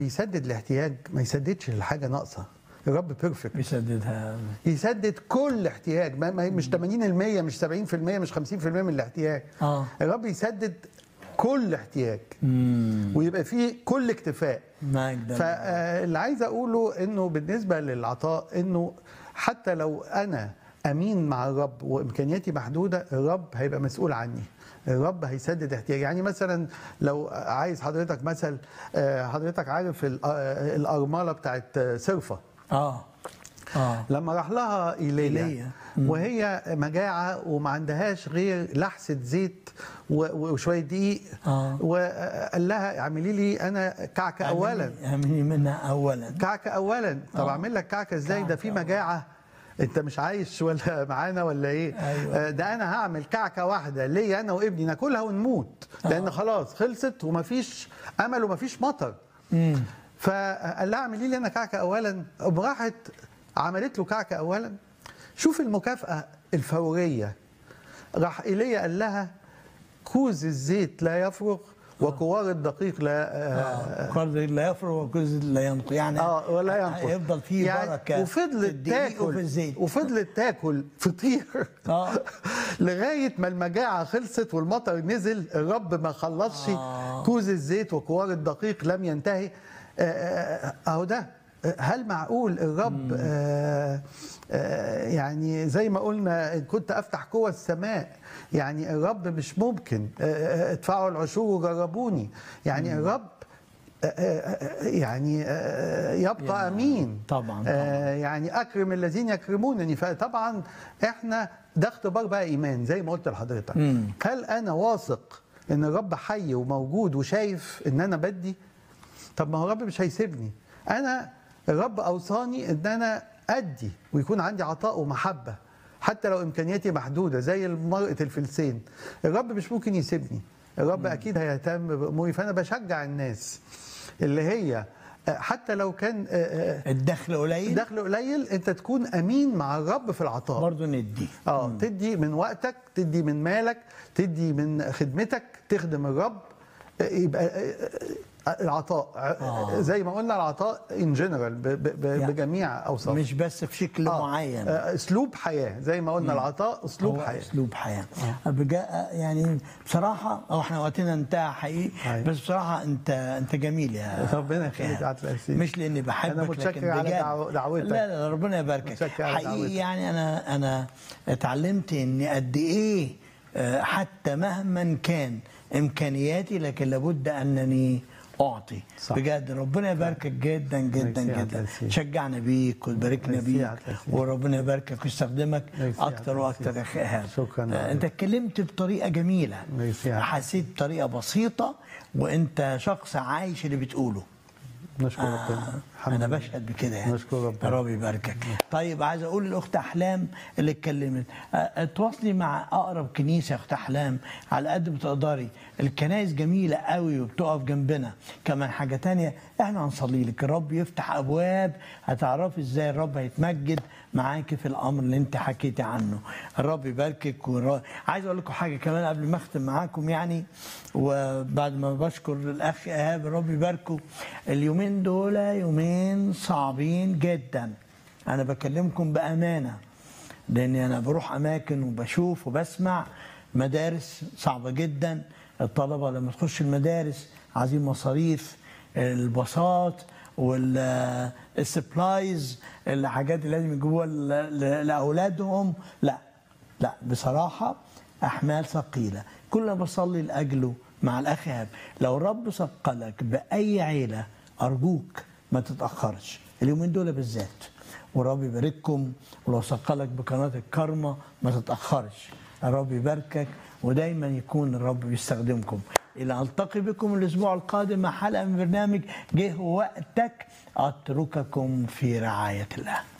يسدد الاحتياج ما يسددش الحاجه ناقصه الرب بيرفكت بيسددها يسدد كل احتياج ما ما- مش 80% مش 70% مش 50% من الاحتياج اه الرب يسدد كل احتياج امم ويبقى فيه كل اكتفاء مجد فاللي عايز اقوله انه بالنسبه للعطاء انه حتى لو انا امين مع الرب وامكانياتي محدوده الرب هيبقى مسؤول عني الرب هيسدد احتياجي يعني مثلا لو عايز حضرتك مثل آه، حضرتك عارف ال- آه، الارمله بتاعت آه، صرفه اه اه لما راح لها ايليا إيليا. وهي مجاعه وما عندهاش غير لحسه زيت و- وشويه دقيق آه. وقال لها اعملي لي انا كعكه اولا اعملي منها اولا كعكه اولا طب آه. اعمل لك كعكه ازاي ده كعكة في أولاً. مجاعه انت مش عايش ولا معانا ولا ايه أيوة. آه، ده انا هعمل كعكه واحده ليا انا وابني ناكلها ونموت لان خلاص خلصت ومفيش امل ومفيش مطر امم فقال لها اعملي لي انا كعكه اولا قام راحت عملت له كعكه اولا شوف المكافاه الفوريه راح ايليا قال لها كوز الزيت لا يفرغ وكوار الدقيق لا آه قرض لا يفرغ وكرز لا ينقض يعني اه ولا ينقص يفضل فيه يعني بركه في وفضلت الدقيق وفي تاكل الزيت وفضلت تاكل فطير اه لغايه ما المجاعه خلصت والمطر نزل الرب ما خلصش آه. كوز الزيت وكوار الدقيق لم ينتهي آه، آه، اهو ده آه، هل معقول الرب آه آه يعني زي ما قلنا إن كنت افتح قوى السماء يعني الرب مش ممكن آه، آه، ادفعوا العشور وجربوني يعني الرب آه، آه، يعني آه، يبقى يا- امين طبعاً، آه، يعني اكرم الذين يكرمونني فطبعا احنا ده اختبار بقى ايمان زي ما قلت لحضرتك مم. هل انا واثق ان الرب حي وموجود وشايف ان انا بدي طب ما هو الرب مش هيسيبني انا الرب اوصاني ان انا ادي ويكون عندي عطاء ومحبه حتى لو امكانياتي محدوده زي مرأة الفلسين الرب مش ممكن يسيبني الرب اكيد هيهتم باموري فانا بشجع الناس اللي هي آه، حتى لو كان آه، آه، الدخل قليل دخل قليل انت تكون امين مع الرب في العطاء برضه ندي اه تدي من وقتك تدي من مالك تدي من خدمتك تخدم الرب آه، يبقى آه، آه، العطاء آه. زي ما قلنا العطاء ان جنرال يعني بجميع اوصافه مش بس في شكل آه، معين آه، اسلوب حياه زي ما قلنا العطاء اسلوب هو حياه اسلوب حياه بجاء يعني بصراحه او احنا وقتنا انتهى حقيقي أيوة. بس بصراحه انت انت جميل يا ربنا أخي يخليك إيهاب. يا عبد العزيز. مش لاني بحبك أنا متشكر لكن على بجد. دعو- دعوتك. لا لا ربنا يباركك متشكر على دعوتك. حقيقي يعني انا انا اتعلمت ان قد ايه آه، حتى مهما كان امكانياتي لكن لابد انني اعطي صح. بجد ربنا يباركك جدا جدا ميرسي يا عبد جدا العزيز. شجعنا بيك وتباركنا ميرسي يا بيك عبد العزيز. وربنا يباركك ويستخدمك ميرسي يا اكتر عبد واكتر العزيز. يا اخي ايهاب شكراً يا آه، عبد انت اتكلمت بطريقه جميله ميرسي يا عبد حسيت بطريقه بسيطه وانت شخص عايش اللي بتقوله نشكر آه ربنا الحمد انا لله. بشهد بكده يعني نشكر ربنا. ربي يباركك طيب عايز اقول لاخت احلام اللي اتكلمت آه، اتواصلي مع اقرب كنيسه يا اخت احلام على قد ما تقدري الكنائس جميله قوي وبتقف جنبنا كمان حاجه تانية احنا هنصلي لك الرب يفتح ابواب هتعرفي ازاي الرب هيتمجد معاكي في الامر اللي انت حكيتي عنه الرب يباركك والر... عايز اقول لكم حاجه كمان قبل ما اختم معاكم يعني وبعد ما بشكر الاخ ايهاب الرب يباركه اليومين دول يومين صعبين جدا انا بكلمكم بامانه لاني انا بروح اماكن وبشوف وبسمع مدارس صعبه جدا الطلبه لما تخش المدارس عايزين مصاريف الباصات والسبلايز الحاجات اللي لازم يجيبوها ل- ل- لاولادهم لا لا بصراحه احمال ثقيله كل ما بصلي لاجله مع الاخ ايهاب لو الرب ثقلك باي عيله ارجوك ما تتاخرش اليومين دول بالذات والرب يبارككم ولو ثقلك بقناه الكرمه ما تتاخرش الرب يباركك ودايما يكون الرب بيستخدمكم الى التقي بكم الاسبوع القادم مع حلقه من برنامج جه وقتك اترككم في رعايه الله